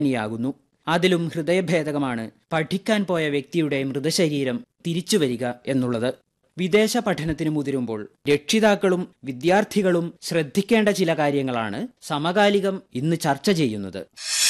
ാകുന്നു അതിലും ഹൃദയഭേദകമാണ് പഠിക്കാൻ പോയ വ്യക്തിയുടെ മൃതശരീരം തിരിച്ചുവരിക എന്നുള്ളത് വിദേശ പഠനത്തിന് മുതിരുമ്പോൾ രക്ഷിതാക്കളും വിദ്യാർത്ഥികളും ശ്രദ്ധിക്കേണ്ട ചില കാര്യങ്ങളാണ് സമകാലികം ഇന്ന് ചർച്ച ചെയ്യുന്നത്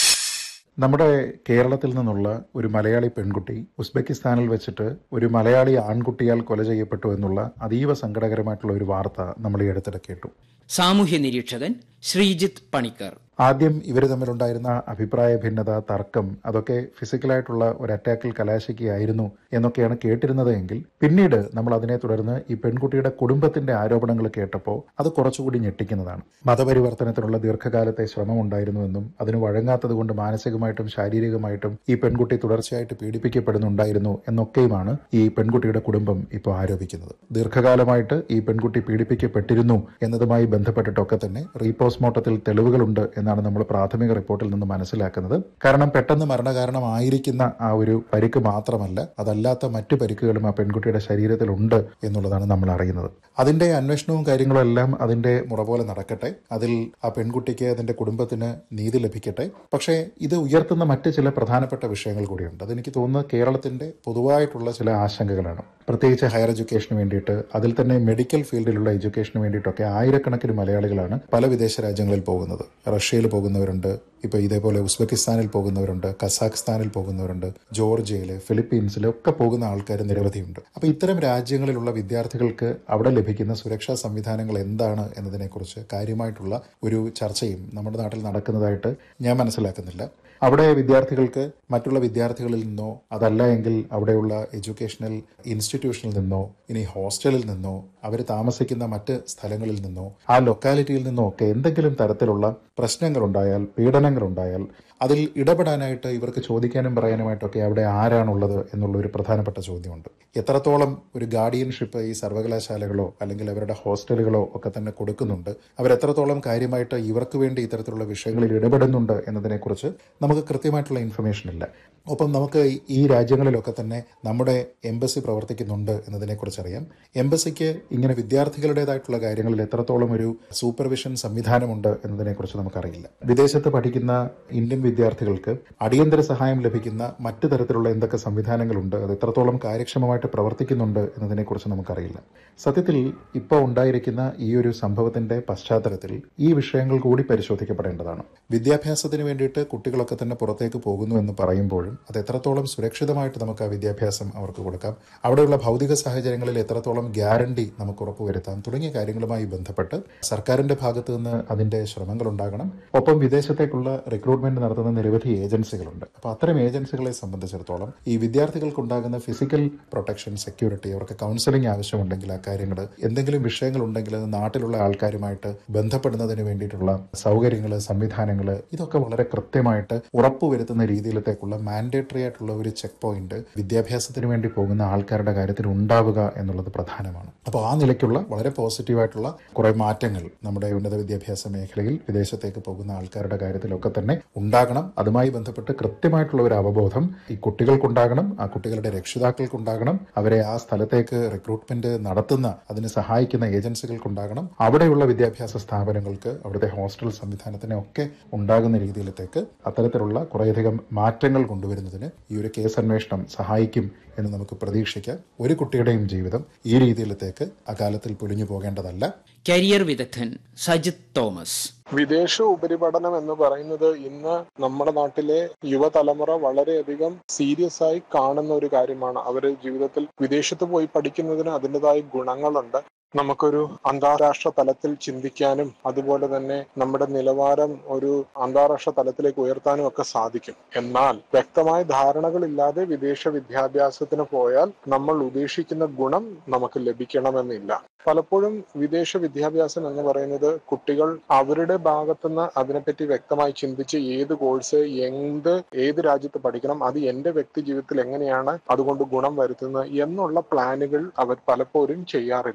നമ്മുടെ കേരളത്തിൽ നിന്നുള്ള ഒരു മലയാളി പെൺകുട്ടി ഉസ്ബെക്കിസ്ഥാനിൽ വെച്ചിട്ട് ഒരു മലയാളി ആൺകുട്ടിയാൽ കൊല ചെയ്യപ്പെട്ടു എന്നുള്ള അതീവ സങ്കടകരമായിട്ടുള്ള ഒരു വാർത്ത നമ്മൾ ഈ അടുത്തിടെ കേട്ടു സാമൂഹ്യ നിരീക്ഷകൻ ശ്രീജിത്ത് പണിക്കർ ആദ്യം ഇവർ തമ്മിലുണ്ടായിരുന്ന അഭിപ്രായ ഭിന്നത തർക്കം അതൊക്കെ ഫിസിക്കലായിട്ടുള്ള ഒരു അറ്റാക്കിൽ കലാശിക്കുകയായിരുന്നു എന്നൊക്കെയാണ് കേട്ടിരുന്നത് എങ്കിൽ പിന്നീട് നമ്മൾ അതിനെ തുടർന്ന് ഈ പെൺകുട്ടിയുടെ കുടുംബത്തിന്റെ ആരോപണങ്ങൾ കേട്ടപ്പോൾ അത് കുറച്ചുകൂടി ഞെട്ടിക്കുന്നതാണ് മതപരിവർത്തനത്തിനുള്ള ദീർഘകാലത്തെ ശ്രമം ഉണ്ടായിരുന്നുവെന്നും അതിന് വഴങ്ങാത്തത് കൊണ്ട് മാനസികമായിട്ടും ശാരീരികമായിട്ടും ഈ പെൺകുട്ടി തുടർച്ചയായിട്ട് പീഡിപ്പിക്കപ്പെടുന്നുണ്ടായിരുന്നു എന്നൊക്കെയുമാണ് ഈ പെൺകുട്ടിയുടെ കുടുംബം ഇപ്പോൾ ആരോപിക്കുന്നത് ദീർഘകാലമായിട്ട് ഈ പെൺകുട്ടി പീഡിപ്പിക്കപ്പെട്ടിരുന്നു എന്നതുമായി ബന്ധപ്പെട്ടിട്ടൊക്കെ തന്നെ റീപോസ്റ്റ്മോർട്ടത്തിൽ തെളിവുകളുണ്ട് എന്നാണ് നമ്മൾ പ്രാഥമിക റിപ്പോർട്ടിൽ നിന്ന് മനസ്സിലാക്കുന്നത് കാരണം പെട്ടെന്ന് മരണകാരണമായിരിക്കുന്ന ആ ഒരു പരിക്ക് മാത്രമല്ല അതല്ലാത്ത മറ്റു പരിക്കുകളും ആ പെൺകുട്ടിയുടെ ശരീരത്തിലുണ്ട് എന്നുള്ളതാണ് നമ്മൾ അറിയുന്നത് അതിന്റെ അന്വേഷണവും കാര്യങ്ങളും എല്ലാം അതിന്റെ മുറ പോലെ നടക്കട്ടെ അതിൽ ആ പെൺകുട്ടിക്ക് അതിന്റെ കുടുംബത്തിന് നീതി ലഭിക്കട്ടെ പക്ഷേ ഇത് ഉയർത്തുന്ന മറ്റ് ചില പ്രധാനപ്പെട്ട വിഷയങ്ങൾ കൂടിയുണ്ട് അതെനിക്ക് തോന്നുന്നത് കേരളത്തിന്റെ പൊതുവായിട്ടുള്ള ചില ആശങ്കകളാണ് പ്രത്യേകിച്ച് ഹയർ എഡ്യൂക്കേഷന് വേണ്ടിയിട്ട് അതിൽ തന്നെ മെഡിക്കൽ ഫീൽഡിലുള്ള എഡ്യൂക്കേഷന് വേണ്ടിയിട്ടൊക്കെ ആയിരക്കണക്കിന് മലയാളികളാണ് പല വിദേശ രാജ്യങ്ങളിൽ പോകുന്നത് റഷ്യയിൽ പോകുന്നവരുണ്ട് ഇപ്പൊ ഇതേപോലെ ഉസ്ബെക്കിസ്ഥാനിൽ പോകുന്നവരുണ്ട് കസാഖ്സ്ഥാനിൽ പോകുന്നവരുണ്ട് ജോർജിയയിൽ ഫിലിപ്പീൻസിൽ ഒക്കെ പോകുന്ന ആൾക്കാർ നിരവധിയുണ്ട് അപ്പൊ ഇത്തരം രാജ്യങ്ങളിലുള്ള വിദ്യാർത്ഥികൾക്ക് അവിടെ ലഭിക്കുന്ന സുരക്ഷാ സംവിധാനങ്ങൾ എന്താണ് എന്നതിനെക്കുറിച്ച് കാര്യമായിട്ടുള്ള ഒരു ചർച്ചയും നമ്മുടെ നാട്ടിൽ നടക്കുന്നതായിട്ട് ഞാൻ മനസ്സിലാക്കുന്നില്ല അവിടെ വിദ്യാർത്ഥികൾക്ക് മറ്റുള്ള വിദ്യാർത്ഥികളിൽ നിന്നോ അതല്ല എങ്കിൽ അവിടെയുള്ള എഡ്യൂക്കേഷണൽ ഇൻസ്റ്റിറ്റ്യൂഷനിൽ നിന്നോ ഇനി ഹോസ്റ്റലിൽ നിന്നോ അവർ താമസിക്കുന്ന മറ്റ് സ്ഥലങ്ങളിൽ നിന്നോ ആ ലൊക്കാലിറ്റിയിൽ നിന്നോ ഒക്കെ എന്തെങ്കിലും തരത്തിലുള്ള പ്രശ്നങ്ങളുണ്ടായാൽ പീഡനങ്ങളുണ്ടായാൽ അതിൽ ഇടപെടാനായിട്ട് ഇവർക്ക് ചോദിക്കാനും പറയാനുമായിട്ടൊക്കെ അവിടെ ആരാണുള്ളത് എന്നുള്ള ഒരു പ്രധാനപ്പെട്ട ചോദ്യമുണ്ട് എത്രത്തോളം ഒരു ഗാർഡിയൻഷിപ്പ് ഈ സർവകലാശാലകളോ അല്ലെങ്കിൽ അവരുടെ ഹോസ്റ്റലുകളോ ഒക്കെ തന്നെ കൊടുക്കുന്നുണ്ട് അവരെത്രത്തോളം കാര്യമായിട്ട് ഇവർക്ക് വേണ്ടി ഇത്തരത്തിലുള്ള വിഷയങ്ങളിൽ ഇടപെടുന്നുണ്ട് എന്നതിനെക്കുറിച്ച് നമുക്ക് കൃത്യമായിട്ടുള്ള ഇൻഫർമേഷൻ ഇല്ല ഒപ്പം നമുക്ക് ഈ രാജ്യങ്ങളിലൊക്കെ തന്നെ നമ്മുടെ എംബസി പ്രവർത്തിക്കുന്നുണ്ട് എന്നതിനെക്കുറിച്ച് അറിയാം എംബസിക്ക് ഇങ്ങനെ വിദ്യാർത്ഥികളുടേതായിട്ടുള്ള കാര്യങ്ങളിൽ എത്രത്തോളം ഒരു സൂപ്പർവിഷൻ സംവിധാനമുണ്ട് എന്നതിനെക്കുറിച്ച് നമുക്കറിയില്ല വിദേശത്ത് പഠിക്കുന്ന ഇന്ത്യൻ വിദ്യാർത്ഥികൾക്ക് അടിയന്തര സഹായം ലഭിക്കുന്ന മറ്റു തരത്തിലുള്ള എന്തൊക്കെ സംവിധാനങ്ങളുണ്ട് അത് എത്രത്തോളം കാര്യക്ഷമമായിട്ട് പ്രവർത്തിക്കുന്നുണ്ട് എന്നതിനെക്കുറിച്ച് നമുക്കറിയില്ല സത്യത്തിൽ ഇപ്പോൾ ഉണ്ടായിരിക്കുന്ന ഈ ഒരു സംഭവത്തിന്റെ പശ്ചാത്തലത്തിൽ ഈ വിഷയങ്ങൾ കൂടി പരിശോധിക്കപ്പെടേണ്ടതാണ് വിദ്യാഭ്യാസത്തിന് വേണ്ടിയിട്ട് കുട്ടികളൊക്കെ തന്നെ പുറത്തേക്ക് പോകുന്നു എന്ന് പറയുമ്പോഴും അത് എത്രത്തോളം സുരക്ഷിതമായിട്ട് നമുക്ക് ആ വിദ്യാഭ്യാസം അവർക്ക് കൊടുക്കാം അവിടെയുള്ള ഭൗതിക സാഹചര്യങ്ങളിൽ എത്രത്തോളം ഗ്യാരണ്ടി നമുക്ക് ഉറപ്പുവരുത്താം തുടങ്ങിയ കാര്യങ്ങളുമായി ബന്ധപ്പെട്ട് സർക്കാരിന്റെ ഭാഗത്ത് നിന്ന് അതിന്റെ ശ്രമങ്ങൾ ഉണ്ടാകണം ഒപ്പം വിദേശത്തേക്കുള്ള റിക്രൂട്ട്മെന്റ് നടത്തുന്ന നിരവധി ഏജൻസികളുണ്ട് അപ്പോൾ അത്തരം ഏജൻസികളെ സംബന്ധിച്ചിടത്തോളം ഈ വിദ്യാർത്ഥികൾക്കുണ്ടാകുന്ന ഫിസിക്കൽ പ്രൊട്ടക്ഷൻ സെക്യൂരിറ്റി അവർക്ക് കൗൺസിലിംഗ് ആവശ്യമുണ്ടെങ്കിൽ ആ കാര്യങ്ങൾ എന്തെങ്കിലും വിഷയങ്ങൾ ഉണ്ടെങ്കിൽ അത് നാട്ടിലുള്ള ആൾക്കാരുമായിട്ട് ബന്ധപ്പെടുന്നതിന് വേണ്ടിയിട്ടുള്ള സൗകര്യങ്ങൾ സംവിധാനങ്ങൾ ഇതൊക്കെ വളരെ കൃത്യമായിട്ട് ഉറപ്പുവരുത്തുന്ന രീതിയിലത്തേക്കുള്ള മാൻഡേറ്ററി ആയിട്ടുള്ള ഒരു ചെക്ക് പോയിന്റ് വിദ്യാഭ്യാസത്തിന് വേണ്ടി പോകുന്ന ആൾക്കാരുടെ കാര്യത്തിൽ ഉണ്ടാവുക എന്നുള്ളത് പ്രധാനമാണ് അപ്പോൾ ആ നിലയ്ക്കുള്ള വളരെ പോസിറ്റീവായിട്ടുള്ള കുറെ മാറ്റങ്ങൾ നമ്മുടെ ഉന്നത വിദ്യാഭ്യാസ മേഖലയിൽ വിദേശത്തേക്ക് പോകുന്ന ആൾക്കാരുടെ കാര്യത്തിലൊക്കെ തന്നെ ഉണ്ടാകണം അതുമായി ബന്ധപ്പെട്ട് കൃത്യമായിട്ടുള്ള ഒരു അവബോധം ഈ കുട്ടികൾക്കുണ്ടാകണം ആ കുട്ടികളുടെ രക്ഷിതാക്കൾക്കുണ്ടാകണം അവരെ ആ സ്ഥലത്തേക്ക് റിക്രൂട്ട്മെന്റ് നടത്തുന്ന അതിന് സഹായിക്കുന്ന ഏജൻസികൾക്കുണ്ടാകണം അവിടെയുള്ള വിദ്യാഭ്യാസ സ്ഥാപനങ്ങൾക്ക് അവിടുത്തെ ഹോസ്റ്റൽ സംവിധാനത്തിനെ ഒക്കെ ഉണ്ടാകുന്ന രീതിയിലത്തേക്ക് അത്തരത്തിലുള്ള കുറേയധികം മാറ്റങ്ങൾ കൊണ്ടുവരുന്നതിന് ഈ ഒരു കേസ് അന്വേഷണം സഹായിക്കും എന്ന് നമുക്ക് പ്രതീക്ഷിക്കാം ഒരു കുട്ടിയുടെയും ജീവിതം ഈ രീതിയിലത്തേക്ക് അകാലത്തിൽ പൊലിഞ്ഞു പോകേണ്ടതല്ല കരിയർ വിദഗ്ധൻ സജിത് തോമസ് വിദേശ ഉപരിപഠനം എന്ന് പറയുന്നത് ഇന്ന് നമ്മുടെ നാട്ടിലെ യുവതലമുറ വളരെയധികം സീരിയസ് ആയി കാണുന്ന ഒരു കാര്യമാണ് അവര് ജീവിതത്തിൽ വിദേശത്ത് പോയി പഠിക്കുന്നതിന് അതിൻ്റെതായ ഗുണങ്ങളുണ്ട് നമുക്കൊരു അന്താരാഷ്ട്ര തലത്തിൽ ചിന്തിക്കാനും അതുപോലെ തന്നെ നമ്മുടെ നിലവാരം ഒരു അന്താരാഷ്ട്ര തലത്തിലേക്ക് ഉയർത്താനും ഒക്കെ സാധിക്കും എന്നാൽ വ്യക്തമായ ധാരണകളില്ലാതെ വിദേശ വിദ്യാഭ്യാസത്തിന് പോയാൽ നമ്മൾ ഉദ്ദേശിക്കുന്ന ഗുണം നമുക്ക് ലഭിക്കണമെന്നില്ല പലപ്പോഴും വിദേശ വിദ്യാഭ്യാസം എന്ന് പറയുന്നത് കുട്ടികൾ അവരുടെ ഭാഗത്തുനിന്ന് അതിനെപ്പറ്റി വ്യക്തമായി ചിന്തിച്ച് ഏത് കോഴ്സ് എന്ത് ഏത് രാജ്യത്ത് പഠിക്കണം അത് എന്റെ വ്യക്തി ജീവിതത്തിൽ എങ്ങനെയാണ് അതുകൊണ്ട് ഗുണം വരുത്തുന്നത് എന്നുള്ള പ്ലാനുകൾ അവർ പലപ്പോഴും ചെയ്യാറില്ല വിദേശ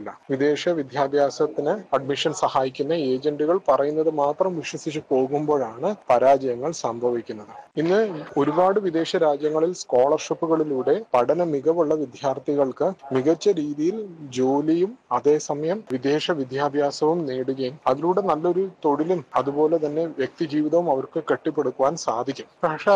വിദേശ വിദ്യാഭ്യാസത്തിന് അഡ്മിഷൻ സഹായിക്കുന്ന ഏജന്റുകൾ പറയുന്നത് മാത്രം വിശ്വസിച്ച് പോകുമ്പോഴാണ് പരാജയങ്ങൾ സംഭവിക്കുന്നത് ഇന്ന് ഒരുപാട് വിദേശ രാജ്യങ്ങളിൽ സ്കോളർഷിപ്പുകളിലൂടെ പഠന മികവുള്ള വിദ്യാർത്ഥികൾക്ക് മികച്ച രീതിയിൽ ജോലിയും അതേസമയം വിദേശ വിദ്യാഭ്യാസവും നേടുകയും അതിലൂടെ നല്ലൊരു തൊഴിലും അതുപോലെ തന്നെ വ്യക്തി ജീവിതവും അവർക്ക് കെട്ടിപ്പടുക്കുവാൻ സാധിക്കും പക്ഷെ